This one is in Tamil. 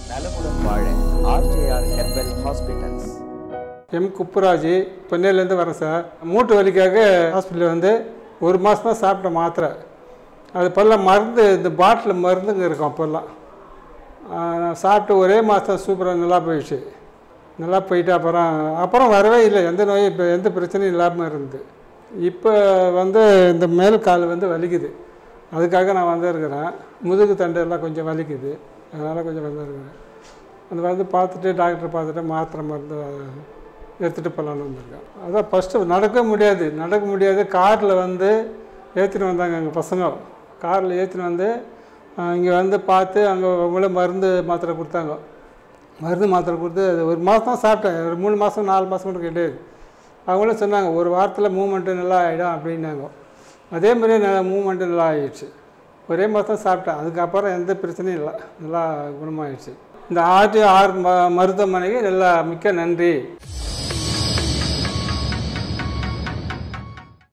நலமுடன் வாழ RJR herbal hospitals M Kuppuraj பொன்னேலேருந்து வரேன் சார் மூட்டு வலிக்காக ஹாஸ்பிட்டலில் வந்து ஒரு மாதம் தான் சாப்பிட்ட மாத்திரை அது இப்போல்லாம் மருந்து இந்த பாட்டில் மருந்துங்க இருக்கும் அப்போல்லாம் ஆஹ் நான் சாப்பிட்டு ஒரே மாதம் சூப்பராக நல்லா போயிடுச்சு நல்லா போயிட்டு அப்புறம் அப்புறம் வரவே இல்லை எந்த நோயும் இப்போ எந்த பிரச்சனையும் இல்லாமல் இருந்தது இப்போ வந்து இந்த மேல் கால் வந்து வலிக்குது அதுக்காக நான் வந்திருக்கிறேன் முதுகு தண்டு எல்லாம் கொஞ்சம் வலிக்குது அதனால் கொஞ்சம் வந்திருக்கிறேன் அது வந்து பார்த்துட்டு டாக்டர் பார்த்துட்டு மாத்திரை மருந்து எடுத்துகிட்டு போகலான்னு வந்திருக்கேன் அதான் ஃபஸ்ட்டு நடக்க முடியாது நடக்க முடியாது காரில் வந்து ஏற்றின்னு வந்தாங்க எங்கள் பசங்க காரில் ஏற்றின்னு வந்து இங்கே வந்து பார்த்து அங்கே அவங்களே மருந்து மாத்திரை கொடுத்தாங்க மருந்து மாத்திரை கொடுத்து அது ஒரு மாதம் தான் சாப்பிட்டேன் ஒரு மூணு மாதம் நாலு மாதம் கூட கிடையாது அவங்களே சொன்னாங்க ஒரு வாரத்தில் மூமெண்ட்டு நல்லா ஆகிடும் அப்படின்னாங்க அதே மாதிரி நல்லா மூமெண்ட்டு நல்லா ஆகிடுச்சு ஒரே மாதம் சாப்பிட்டேன் அதுக்கப்புறம் எந்த பிரச்சனையும் இல்லை நல்லா குணமாயிடுச்சு இந்த ஆர்டி ஆர் ம மருத்துவமனைக்கு நல்லா மிக்க நன்றி